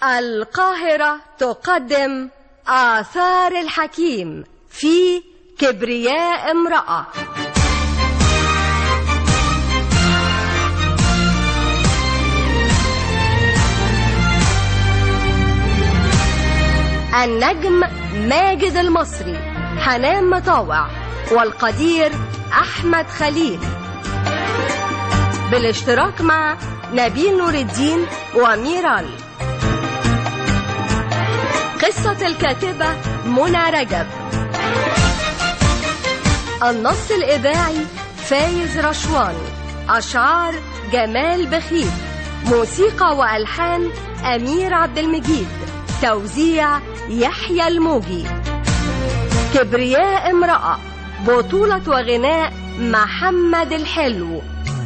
القاهرة تقدم آثار الحكيم في كبرياء امرأة النجم ماجد المصري حنان مطاوع والقدير أحمد خليل بالاشتراك مع نبيل نور الدين وميرال قصة الكاتبة منى رجب النص الإذاعي فايز رشوان أشعار جمال بخيت موسيقى وألحان أمير عبد المجيد توزيع يحيى الموجي كبرياء امرأة بطولة وغناء محمد الحلو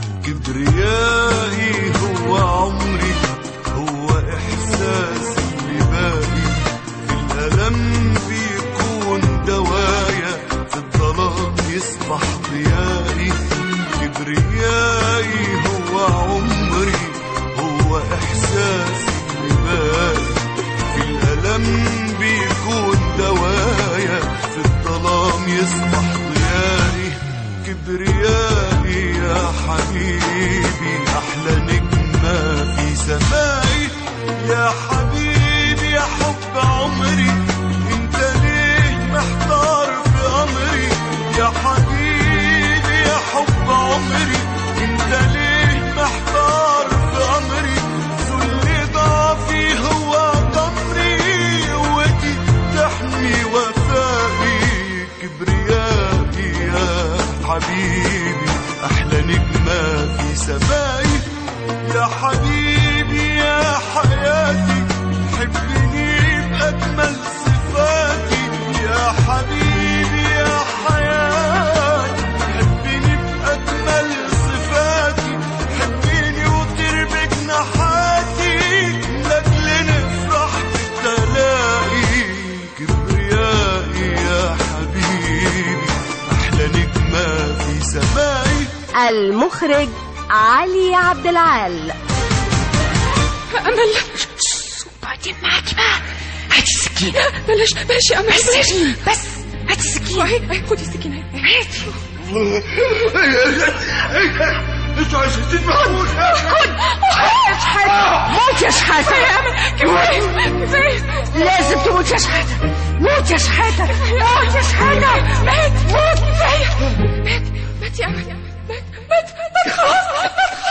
كبريائي هو عمري هو إحساسي اللي باقي في الألم بيكون دوايا في الظلام يصبح ضيائي كبريائي هو عمري هو إحساسي اللي باقي في الألم بيكون دوايا في الظلام يصبح ضيائي كبريائي يا حبيبي أحلى نجمة في سمائي يا حبيبي يا حب عمري انت ليه محتار في أمري يا حبيبي يا حب عمري انت ليه محتار في أمري ذل ضعفي هو قمري قوتي تحمي وفائي كبريائي يا حبيبي أحلى نجمة في سمائي يا حبيبي يا حياتي حبني بأجمل صفاتي يا حبيبي يا حياتي حبني بأجمل صفاتي حبني وطير بجناحاتي لأجل نفرح بالتلاقي كبريائي يا حبيبي أحلى نجمة في سمائي المخرج علي عبد العال امل وبعدين معاكي بقى هاتي السكينة بلاش بلاش يا امل بس بس هاتي السكينة اهي خدي السكينة اهي هاتي انتوا عايزين تموت يا شحاتة موت يا شحاتة يا امل كفاية كفاية لازم تموت يا شحاتة موت يا شحاتة موت يا شحاتة مات موت كفاية مات مات يا امل مات مات مات خلاص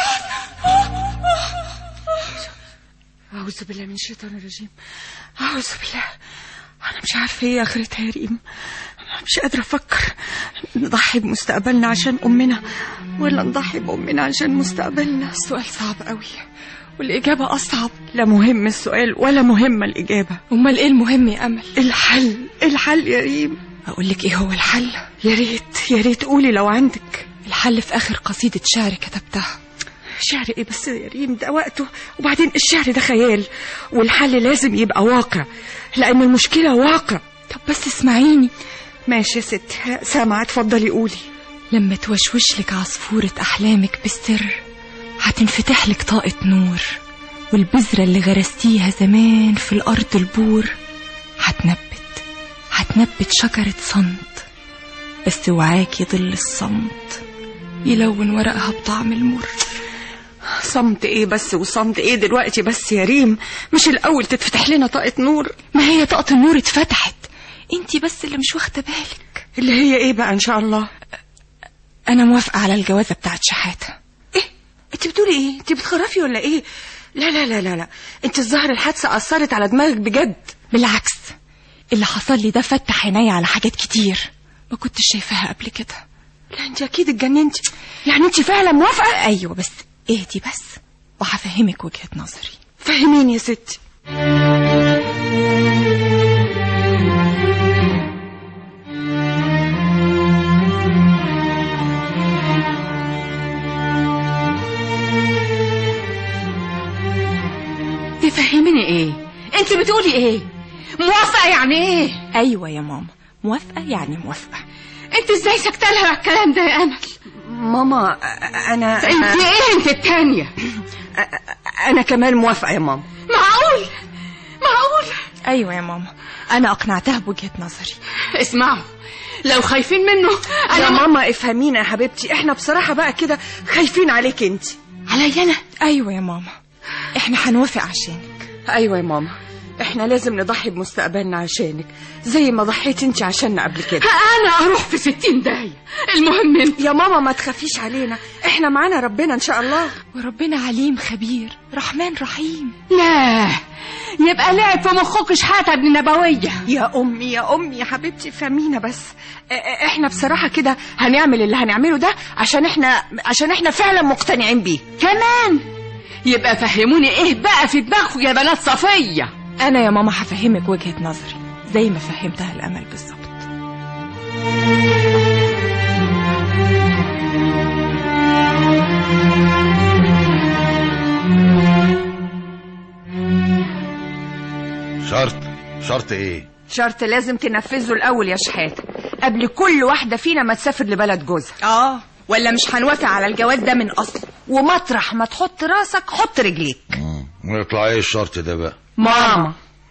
أعوذ بالله من الشيطان الرجيم أعوذ بالله أنا مش عارفة إيه آخرتها يا ريم أنا مش قادرة أفكر نضحي بمستقبلنا عشان أمنا ولا نضحي بأمنا عشان مستقبلنا السؤال صعب قوي والإجابة أصعب لا مهم السؤال ولا مهمة الإجابة امال ايه المهم يا امل الحل الحل يا ريم اقول لك ايه هو الحل يا ريت يا ريت قولي لو عندك الحل في اخر قصيده شعر كتبتها شعر ايه بس يا ريم ده وقته وبعدين الشعر ده خيال والحل لازم يبقى واقع لأن المشكلة واقع طب بس اسمعيني ماشي يا ست سامعة اتفضلي قولي لما توشوش لك عصفورة أحلامك بالسر هتنفتح لك طاقة نور والبذرة اللي غرستيها زمان في الأرض البور هتنبت هتنبت شجرة صمت بس وعاكي ظل الصمت يلون ورقها بطعم المر صمت ايه بس وصمت ايه دلوقتي بس يا ريم مش الأول تتفتح لنا طاقة نور ما هي طاقة النور اتفتحت انتي بس اللي مش واخدة بالك اللي هي ايه بقى ان شاء الله أنا موافقة على الجوازة بتاعت شحاتة ايه انت بتقولي ايه انت بتخرفي ولا ايه لا لا لا لا لا انت الظاهر الحادثة أثرت على دماغك بجد بالعكس اللي حصل لي ده فتح عيني على حاجات كتير ما كنتش شايفاها قبل كده لا انت اكيد اتجننتي يعني انت فعلا موافقة ايوه بس اهدي بس وهفهمك وجهة نظري فهميني يا ستي تفهميني ايه انت بتقولي ايه موافقه يعني ايه ايوه يا ماما موافقة يعني موافقة انت ازاي سكت لها على الكلام ده يا امل ماما انا انت ايه انت التانية انا كمان موافقه يا ماما معقول ايوه يا ماما انا اقنعتها بوجهة نظري اسمعوا لو خايفين منه يا انا ماما افهمينا يا حبيبتي احنا بصراحة بقى كده خايفين عليك انت عليا انا ايوه يا ماما احنا هنوافق عشانك ايوه يا ماما احنا لازم نضحي بمستقبلنا عشانك زي ما ضحيت انت عشاننا قبل كده انا اروح في ستين داهية المهم انت يا ماما ما تخافيش علينا احنا معانا ربنا ان شاء الله وربنا عليم خبير رحمن رحيم لا يبقى لعب في مخك شحاتة ابن نبوية يا امي يا امي يا حبيبتي فهمينا بس اه، اه، احنا بصراحة كده هنعمل اللي هنعمله ده عشان احنا عشان احنا فعلا مقتنعين بيه كمان يبقى فهموني ايه بقى في دماغكم يا بنات صفية انا يا ماما هفهمك وجهة نظري زي ما فهمتها الامل بالظبط شرط شرط ايه شرط لازم تنفذه الاول يا شحاتة قبل كل واحدة فينا ما تسافر لبلد جوزها اه ولا مش هنوافق على الجواز ده من اصله ومطرح ما تحط راسك حط رجليك ويطلع ايه الشرط ده بقى ماما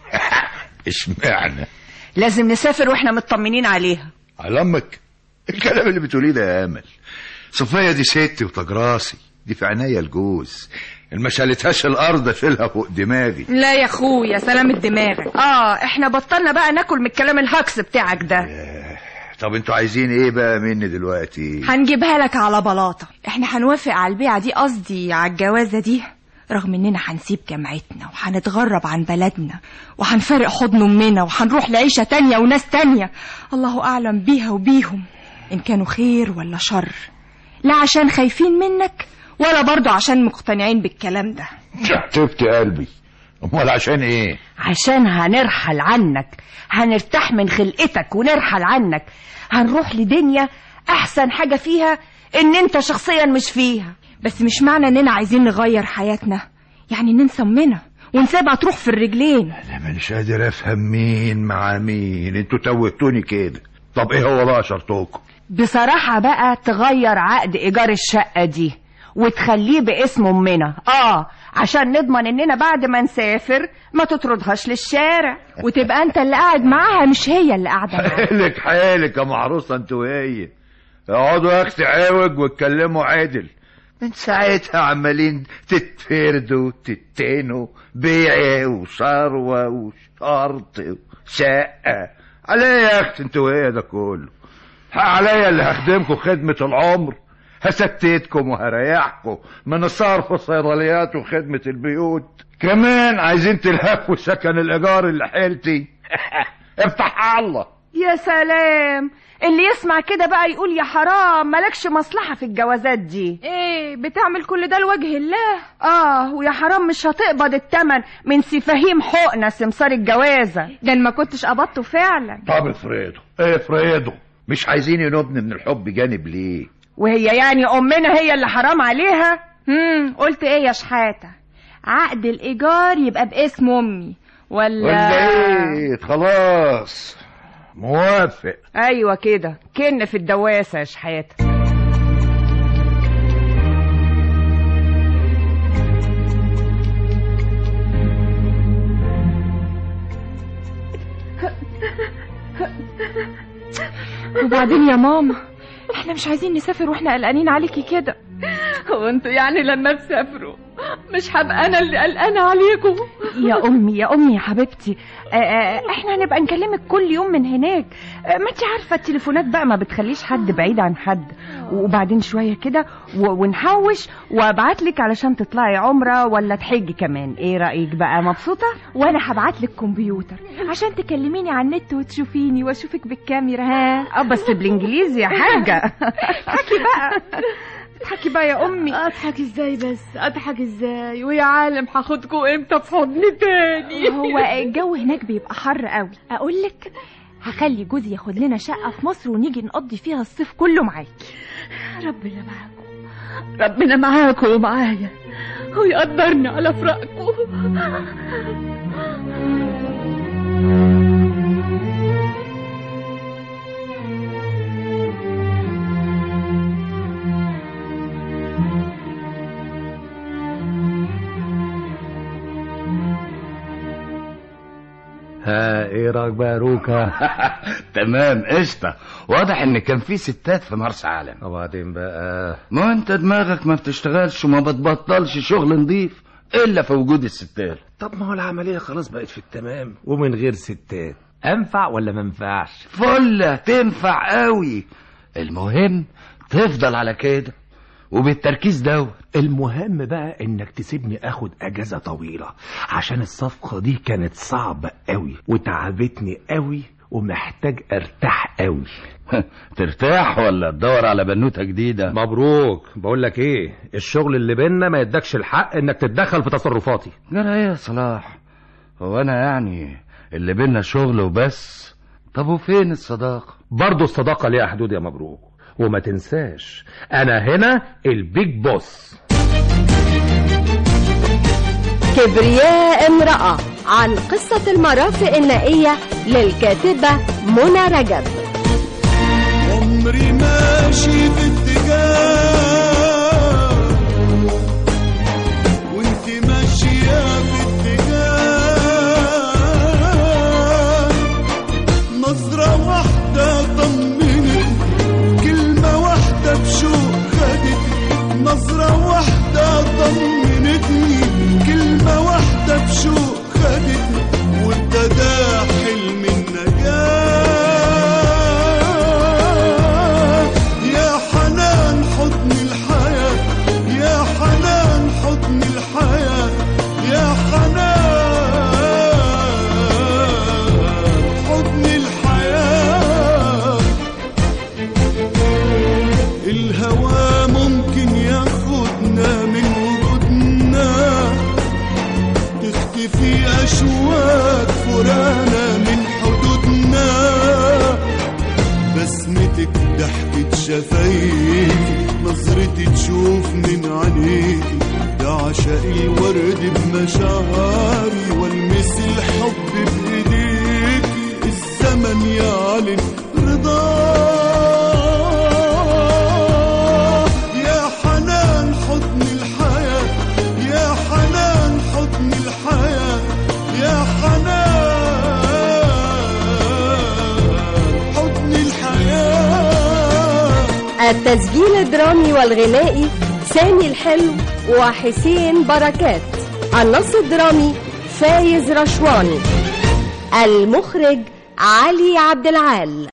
اشمعنى لازم نسافر واحنا مطمنين عليها على امك الكلام اللي بتقوليه ده يا امل صفية دي ستي وتجراسي دي في عينيا الجوز ما شالتهاش الارض اشيلها فوق دماغي لا يا اخويا سلامة دماغك اه احنا بطلنا بقى ناكل من الكلام الهكس بتاعك ده طب انتوا عايزين ايه بقى مني دلوقتي هنجيبها لك على بلاطة احنا هنوافق على البيعة دي قصدي على الجوازة دي رغم اننا هنسيب جامعتنا وهنتغرب عن بلدنا وهنفرق حضن امنا وهنروح لعيشة تانية وناس تانية الله اعلم بيها وبيهم ان كانوا خير ولا شر لا عشان خايفين منك ولا برضو عشان مقتنعين بالكلام ده شحتفت قلبي امال عشان ايه عشان هنرحل عنك هنرتاح من خلقتك ونرحل عنك هنروح لدنيا احسن حاجة فيها ان انت شخصيا مش فيها بس مش معنى اننا عايزين نغير حياتنا يعني ننسى امنا ونسيبها تروح في الرجلين انا مش قادر افهم مين مع مين انتوا توهتوني كده طب ايه هو بقى شرطكم بصراحة بقى تغير عقد ايجار الشقة دي وتخليه باسم امنا اه عشان نضمن اننا بعد ما نسافر ما تطردهاش للشارع وتبقى انت اللي قاعد معاها مش هي اللي قاعده معاها حيلك حيلك يا معروسه انت وهي اقعدوا يا اختي عوج واتكلموا عدل من ساعتها عمالين تتفردوا تتنوا بيع وثروه وشرط وشقه عليا يا اختي انت وهي ده كله عليا اللي هخدمكم خدمه العمر هستتكم وهريحكم من الصرف الصيدليات وخدمة البيوت كمان عايزين تلهفوا سكن الإيجار اللي حيلتي افتح الله يا سلام اللي يسمع كده بقى يقول يا حرام مالكش مصلحة في الجوازات دي ايه بتعمل كل ده لوجه الله اه ويا حرام مش هتقبض التمن من سفاهيم حقنة سمسار الجوازة ده أنا ما كنتش قبضته فعلا طب افرضوا افرضوا مش عايزين ينوبني من الحب جانب ليه وهي يعني امنا هي اللي حرام عليها امم قلت ايه يا شحاته عقد الايجار يبقى باسم امي ولا ولا ايه خلاص موافق ايوه كده كن في الدواسة يا شحاتة وبعدين يا ماما احنا مش عايزين نسافر واحنا قلقانين عليكي كده هو انتوا يعني لما تسافروا مش هبقى انا اللي قلقانه عليكم يا امي يا امي يا حبيبتي آه، آه، احنا هنبقى نكلمك كل يوم من هناك آه، ما انت عارفه التليفونات بقى ما بتخليش حد بعيد عن حد وبعدين شويه كده و- ونحوش وابعت لك علشان تطلعي عمره ولا تحجي كمان ايه رايك بقى مبسوطه وانا هبعت لك كمبيوتر عشان تكلميني على النت وتشوفيني واشوفك بالكاميرا ها اه بس بالانجليزي يا حاجه اضحكي بقى اضحكي بقى يا امي اضحك ازاي بس اضحك ازاي ويا عالم هاخدكم امتى في حضن تاني هو الجو هناك بيبقى حر قوي اقول لك هخلي جوزي ياخد لنا شقه في مصر ونيجي نقضي فيها الصيف كله معاكي ربنا معاكم ربنا معاكم ومعايا ويقدرني على فراقكم ها ايه رايك بقى يا روكا تمام قشطة واضح ان كان في ستات في مرسى علم وبعدين بقى ما انت دماغك ما بتشتغلش وما بتبطلش شغل نظيف الا في وجود الستات طب ما هو العمليه خلاص بقت في التمام ومن غير ستات انفع ولا ما انفعش فلة تنفع قوي المهم تفضل على كده وبالتركيز دوت المهم بقى انك تسيبني اخد اجازه طويله عشان الصفقه دي كانت صعبه قوي وتعبتني قوي ومحتاج ارتاح قوي ترتاح ولا تدور على بنوتة جديدة مبروك بقول لك ايه الشغل اللي بينا ما يدكش الحق انك تتدخل في تصرفاتي جرى ايه يا صلاح هو انا يعني اللي بينا شغل وبس طب وفين الصداقة برضه الصداقه ليها حدود يا مبروك وما تنساش انا هنا البيج بوس كبرياء امرأة عن قصة المرافق النائية للكاتبة منى رجب عمري ماشي في اتجاه وانت ماشية في اتجاه نظرة واحدة طمنت كلمة واحدة بشوق خدتني نظرة واحدة طمنتني كلمة واحدة بشوق خدتني وابتدى حلم النجاة يا حنان حضن الحياة يا حنان حضن الحياة يا حنان حضن الحياة الهوى ممكن ياخدنا من وجودنا تختفي أشواك فرانا من حدودنا بسمتك ضحكة شفايفي نظرتي تشوف من عينيكي ده عشاق الورد بمشاعري والمس الحب بايديكي الزمن يعلن رضاه يا حنان حضن الحياة يا حنان حضن الحياة يا حنان حضن الحياة التسجيل الدرامي والغنائي سامي الحلو وحسين بركات النص الدرامي فايز رشواني المخرج علي عبد العال